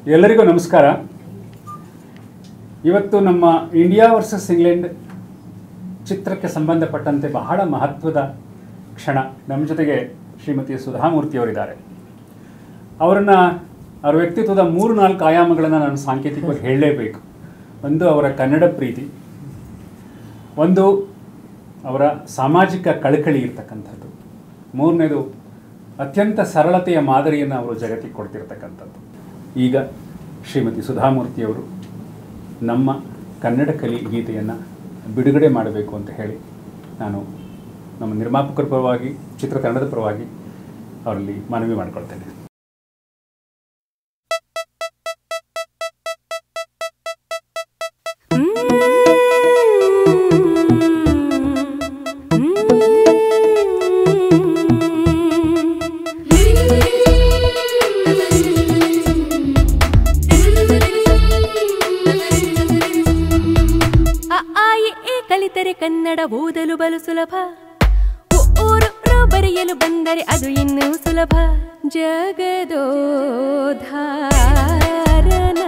ಎಲ್ಲರಿಗೂ ನಮಸ್ಕಾರ ಇವತ್ತು ನಮ್ಮ ಇಂಡಿಯಾ ವರ್ಸಸ್ ಇಂಗ್ಲೆಂಡ್ ಚಿತ್ರಕ್ಕೆ ಸಂಬಂಧಪಟ್ಟಂತೆ ಬಹಳ ಮಹತ್ವದ ಕ್ಷಣ ನಮ್ಮ ಜೊತೆಗೆ ಶ್ರೀಮತಿ ಸುಧಾಮೂರ್ತಿ ಅವರಿದ್ದಾರೆ ಅವರನ್ನು ಅವರ ವ್ಯಕ್ತಿತ್ವದ ಮೂರು ನಾಲ್ಕು ಆಯಾಮಗಳನ್ನು ನಾನು ಸಾಂಕೇತಿಕವಾಗಿ ಹೇಳಲೇಬೇಕು ಒಂದು ಅವರ ಕನ್ನಡ ಪ್ರೀತಿ ಒಂದು ಅವರ ಸಾಮಾಜಿಕ ಕಳಕಳಿ ಇರ್ತಕ್ಕಂಥದ್ದು ಮೂರನೇದು ಅತ್ಯಂತ ಸರಳತೆಯ ಮಾದರಿಯನ್ನು ಅವರು ಜಗತ್ತಿಗೆ ಕೊಡ್ತಿರ್ತಕ್ಕಂಥದ್ದು ಈಗ ಶ್ರೀಮತಿ ಸುಧಾಮೂರ್ತಿಯವರು ನಮ್ಮ ಕನ್ನಡ ಕಲಿ ಗೀತೆಯನ್ನು ಬಿಡುಗಡೆ ಮಾಡಬೇಕು ಅಂತ ಹೇಳಿ ನಾನು ನಮ್ಮ ನಿರ್ಮಾಪಕರ ಪರವಾಗಿ ಚಿತ್ರತಂಡದ ಪರವಾಗಿ ಅವರಲ್ಲಿ ಮನವಿ ಮಾಡಿಕೊಳ್ತೇನೆ ಅ, ಆ, ಇ, ಈ ಕಲಿತರೆ ಕನ್ನಡ ಓದಲು ಬಲು ಸುಲಭ ಉ, ಊರು ರು ಬರೆಯಲು ಬಂದರೆ ಅದು ಇನ್ನೂ ಸುಲಭ ಜಗದೋಧಾರನ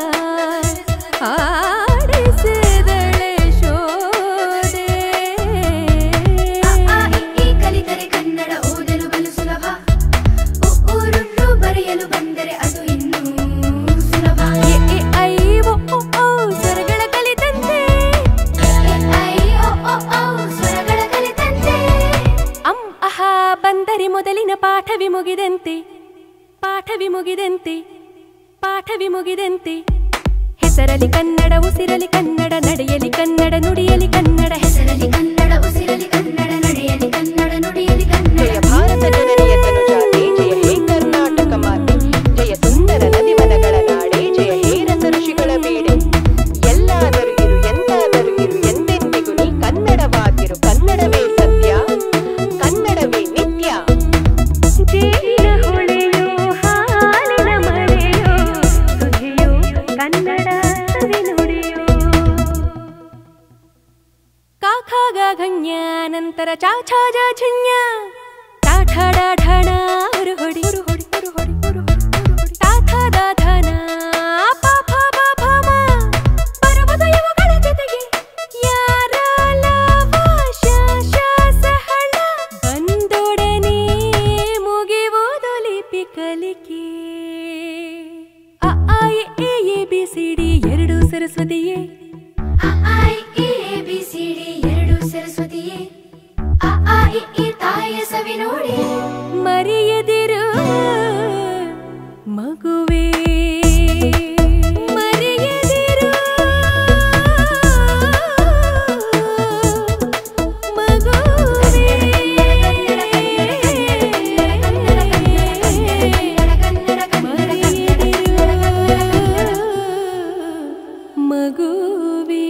ಆಡಿಸಿದಳೆ ಶೋಧೆ ಅ, ಆ, ಇ, ಈ ಕಲಿತರೆ ಕನ್ನಡ ಓದಲು ಬಲು ಸುಲಭ ಉ, ಊರುರು ಬರೆಯಲು ಬಂದರೆ ಅದು ಇನ್ನೂ ಸುಲಭ ಎ, ಎ, ಐ, ಒ, ಒ, ಔ, ಸ್ವರಗಳ ಕಲಿತಂತೆ ಎ, ಐ, ಒ, ಒ, ಔ, ಸ್ವರಗಳ ಕಲಿತಂತೆ ಅಂ ಅಹ ಬಂದರೆ ಮೊದಲಿನ ಪಾಠವಿ ಮುಗಿದಂತೆ ಪಾಠವಿ ಮುಗಿದಂತೆ ಪಾಠವಿ ಮುಗಿದಂತೆ ಹೆಸರಲಿ ಕನ್ನಡ ಉಸಿರಲಿ ಕನ್ನಡ ನಡೆಯಲಿ ಕನ್ನಡ ನುಡಿಯಲಿ ಕನ್ನಡ ಹೆಸರಲಿ ಕನ್ನಡ ಉಸಿರಲಿ ಕನ್ನಡ ನಡೆಯಲಿ ಕನ್ನಡ ನುಡಿಯಲಿ ಕನ್ನಡ ಜಯ ಭಾರತ ಜನನಿಯ ತನುಜಾತೆ ಜಯ ಹೇ ಕರ್ನಾಟಕ ಮಾತೆ ಜಯ ಸುಂದರ ನದಿವನಗಳ ನಾಡೆ ಜಯ ಹೇ ರಸ ಋಷಿಗಳ ಬೇಡೆ ಎಲ್ಲಾದರೂ ಇರು ಎಂತಾದರೂ ಇರು ಎಂದೆಂದಿಗೂ ನೀ ಕನ್ನಡವಾಗಿರು ಕನ್ನಡವೇ ಸತ್ಯ ಕನ್ನಡವೇ ನಿತ್ಯ ಜೇನಿನ ಹೊಳೆಯೋ ಹಾಲಿನ ಮಳೆಯೋ ಸುಧಿಯೋ ಕನ್ನಡ ಸವಿ ನುಡಿಯೋ ಕಾಖಾಗ ಗಣ್ಯ ನಂತರ ಚಾಛಾ ಜಾ ಝಣ್ಯ ಟಾಠಡ ಢಣ ಹುರು ಹೊಡಿ ಹುರು ಹೊಡಿ ಹುರು ಹೊಡಿ ಹುರು ಹೊಡಿ ಹುರು ಹೊಡಿ ತಾಥದ ಧನ ಪಾಪ ಪಾಪ ಮ ಬರುವುದು ಇವುಗಳ ಜೊತೆಗೆ ಯಾರ ಲಾಭ ಶಾಶ ಸಹಳ ಬಂದೊಡನೆ ಮುಗಿಯುವುದು ಲಿಪಿ ಕಲಿಕೆ ಅ ಆ ಇ ಈ ಎ ಬಿ ಸಿ ಡಿ ಎರಡು ಸರಸ್ವತಿಯೇ ಅ, ಆ, ಇ, ಈ, ಎ, ಬಿ, ಸಿ, ಡಿ ಎರಡು ಸರಸ್ವತಿಯೇ ಅ, ಆ, ಇ, ಈ ತಾಯಿಯ ಸವಿ ನೋಡಿ ಮರೆಯದಿರು ಮಗುವೇ ಮರೆಯದಿರು ಮಗುವೇ ಮಗುವೇ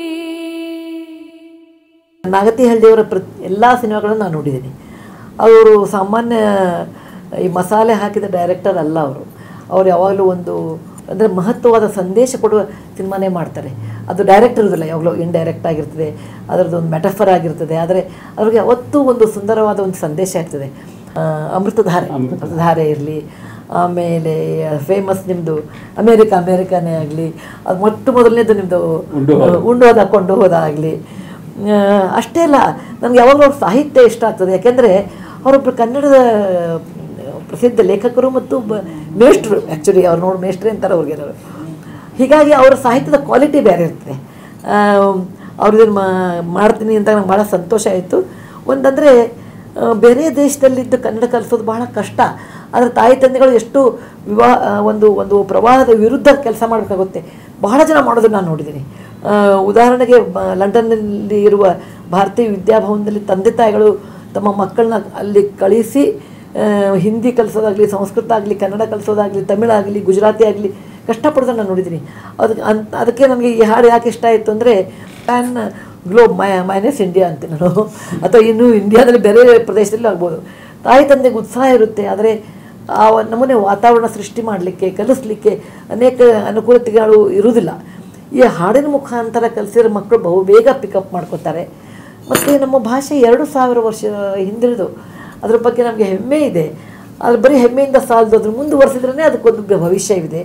ನಾಗತಿಹಳ್ಳಿಯವರ ಪ್ರ ಎಲ್ಲ ಸಿನಿಮಾಗಳನ್ನು ನಾನು ನೋಡಿದ್ದೀನಿ ಅವರು ಸಾಮಾನ್ಯ ಈ ಮಸಾಲೆ ಹಾಕಿದ ಡೈರೆಕ್ಟರ್ ಅಲ್ಲ ಅವರು ಅವ್ರು ಯಾವಾಗಲೂ ಒಂದು ಅಂದರೆ ಮಹತ್ವವಾದ ಸಂದೇಶ ಕೊಡುವ ಸಿನಿಮಾನೇ ಮಾಡ್ತಾರೆ ಅದು ಡೈರೆಕ್ಟ್ ಇರೋದಿಲ್ಲ ಯಾವಾಗಲೂ ಇಂಡೈರೆಕ್ಟ್ ಆಗಿರ್ತದೆ ಅದರದ್ದು ಒಂದು ಮೆಟಫರ್ ಆಗಿರ್ತದೆ ಆದರೆ ಅವ್ರಿಗೆ ಯಾವತ್ತೂ ಒಂದು ಸುಂದರವಾದ ಒಂದು ಸಂದೇಶ ಇರ್ತದೆ ಆ, ಅಮೃತಧಾರೆ ಅಮೃತಧಾರೆ ಇರಲಿ ಆಮೇಲೆ ಫೇಮಸ್ ನಿಮ್ಮದು ಅಮೇರಿಕ ಅಮೇರಿಕಾನೇ ಆಗಲಿ ಅದು ಮೊಟ್ಟ ಮೊದಲನೇದು ನಿಮ್ಮದು ಉಂಡು ಹೋದ. ಉಂಡು ಹೋದ ಕೊಂಡು ಹೋದಾಗಲಿ ಅಷ್ಟೇ ಅಲ್ಲ ನನಗೆ ಯಾವಾಗಲೂ ಅವ್ರ ಸಾಹಿತ್ಯ ಇಷ್ಟ ಆಗ್ತದೆ ಯಾಕೆಂದರೆ ಅವರೊಬ್ಬರು ಕನ್ನಡದ ಪ್ರಸಿದ್ಧ ಲೇಖಕರು ಮತ್ತು ಬ ಮೇಷ್ಟ್ರು ಆ್ಯಕ್ಚುಲಿ ಅವ್ರು ನೋಡಿ ಮೇಷ್ಟ್ರೆ ಅಂತಾರೆ ಅವ್ರಿಗೆ ನಾವು ಹೀಗಾಗಿ ಅವರ ಸಾಹಿತ್ಯದ ಕ್ವಾಲಿಟಿ ಬೇರೆ ಇರ್ತದೆ ಅವ್ರು ಇದನ್ನು ಮಾಡ್ತೀನಿ ಅಂತ ನಂಗೆ ಭಾಳ ಸಂತೋಷ ಆಯಿತು ಒಂದಂದರೆ ಬೇರೆ ದೇಶದಲ್ಲಿದ್ದು ಕನ್ನಡ ಕಲಿಸೋದು ಬಹಳ ಕಷ್ಟ ಆದರೆ ತಾಯಿ ತಂದೆಗಳು ಎಷ್ಟು ವಿವಾಹ ಆ, ಒಂದು ಒಂದು ಪ್ರವಾಹದ ವಿರುದ್ಧ ಕೆಲಸ ಮಾಡಬೇಕಾಗುತ್ತೆ ಬಹಳ ಜನ ಮಾಡೋದನ್ನು ನಾನು ನೋಡಿದ್ದೀನಿ ಆ, ಉದಾಹರಣೆಗೆ ಬ- ಲಂಡನ್ನಲ್ಲಿ ಇರುವ ಭಾರತೀಯ ವಿದ್ಯಾಭವನದಲ್ಲಿ ತಂದೆ ತಾಯಿಗಳು ತಮ್ಮ ಮಕ್ಕಳನ್ನ ಅಲ್ಲಿ ಕಳಿಸಿ ಆ, ಹಿಂದಿ ಕಲಿಸೋದಾಗಲಿ ಸಂಸ್ಕೃತ ಆಗಲಿ ಕನ್ನಡ ಕಲಿಸೋದಾಗಲಿ ತಮಿಳಾಗಲಿ ಗುಜರಾತಿ ಆಗಲಿ ಕಷ್ಟಪಡೋದನ್ನು ನಾನು ನೋಡಿದ್ದೀನಿ ಅದಕ್ಕೆ ಅಂತ ಅದಕ್ಕೆ ನನಗೆ ಈ ಹಾಡು ಯಾಕೆ ಇಷ್ಟ ಆಯಿತು ಅಂದರೆ pan globe my minus India ಅಂತ ನಾನು ಅಥವಾ ಇನ್ನು ಇಂಡಿಯಾದಲ್ಲಿ ಬೇರೆ ಪ್ರದೇಶದಲ್ಲಿ ಆಗ್ಬೋದು ತಾಯಿ ತಂದೆಗೆ ಉತ್ಸಾಹ ಇರುತ್ತೆ ಆದರೆ ಆ ಒಂದು ನಮೂನೆ ವಾತಾವರಣ ಸೃಷ್ಟಿ ಮಾಡಲಿಕ್ಕೆ ಕಲಿಸ್ಲಿಕ್ಕೆ ಅನೇಕ ಅನುಕೂಲತೆಗಳು ಇರುವುದಿಲ್ಲ ಈ ಹಾಡಿನ ಮುಖಾಂತರ ಕಲಿಸಿರೋ ಮಕ್ಕಳು ಬಹು ಬೇಗ ಪಿಕಪ್ ಮಾಡ್ಕೋತಾರೆ ಮತ್ತು ನಮ್ಮ ಭಾಷೆ ಎರಡು ಸಾವಿರ ವರ್ಷ ಹಿಂದಿಳಿದು ಅದ್ರ ಬಗ್ಗೆ ನಮಗೆ ಹೆಮ್ಮೆ ಇದೆ ಅದು ಬರೀ ಹೆಮ್ಮೆಯಿಂದ ಸಾಲದು ಅದ್ರ ಮುಂದುವರೆಸಿದ್ರೇ ಅದಕ್ಕೊಂದು ಭವಿಷ್ಯವಿದೆ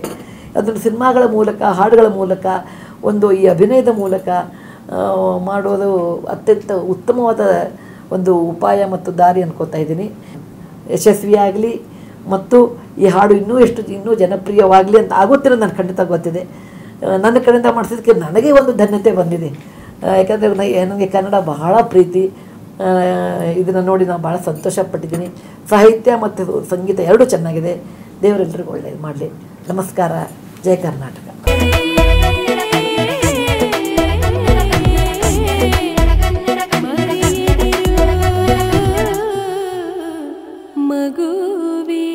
ಅದನ್ನು ಸಿನಿಮಾಗಳ ಮೂಲಕ ಹಾಡುಗಳ ಮೂಲಕ ಒಂದು ಈ ಅಭಿನಯದ ಮೂಲಕ ಆ, ಮಾಡೋದು ಅತ್ಯಂತ ಉತ್ತಮವಾದ ಒಂದು ಉಪಾಯ ಮತ್ತು ದಾರಿ ಅನ್ಕೋತಾ ಇದ್ದೀನಿ ಯಶಸ್ವಿಯಾಗಲಿ ಮತ್ತು ಈ ಹಾಡು ಇನ್ನೂ ಎಷ್ಟು ಇನ್ನೂ ಜನಪ್ರಿಯವಾಗಲಿ ಅಂತ ಆಗುತ್ತೆ ಅನ್ನೋದು ನನಗೆ ಖಂಡಿತ ಗೊತ್ತಿದೆ ಆ, ನನ್ನ ಕಡೆಯಿಂದ ಮಾಡಿಸಿದ್ದಕ್ಕೆ ನನಗೆ ಒಂದು ಧನ್ಯತೆ ಬಂದಿದೆ ಆ, ಯಾಕಂದರೆ ನನಗೆ ಕನ್ನಡ ಬಹಳ ಪ್ರೀತಿ ಇದನ್ನು ನೋಡಿ ನಾನು ಭಾಳ ಸಂತೋಷಪಟ್ಟಿದ್ದೀನಿ ಸಾಹಿತ್ಯ ಮತ್ತು ಸಂಗೀತ ಎರಡೂ ಚೆನ್ನಾಗಿದೆ ದೇವರೆಲ್ಲರಿಗೂ ಒಳ್ಳೆಯದು ಮಾಡಲಿ ನಮಸ್ಕಾರ ಜಯ ಕರ್ನಾಟಕ ಮಗುವೇ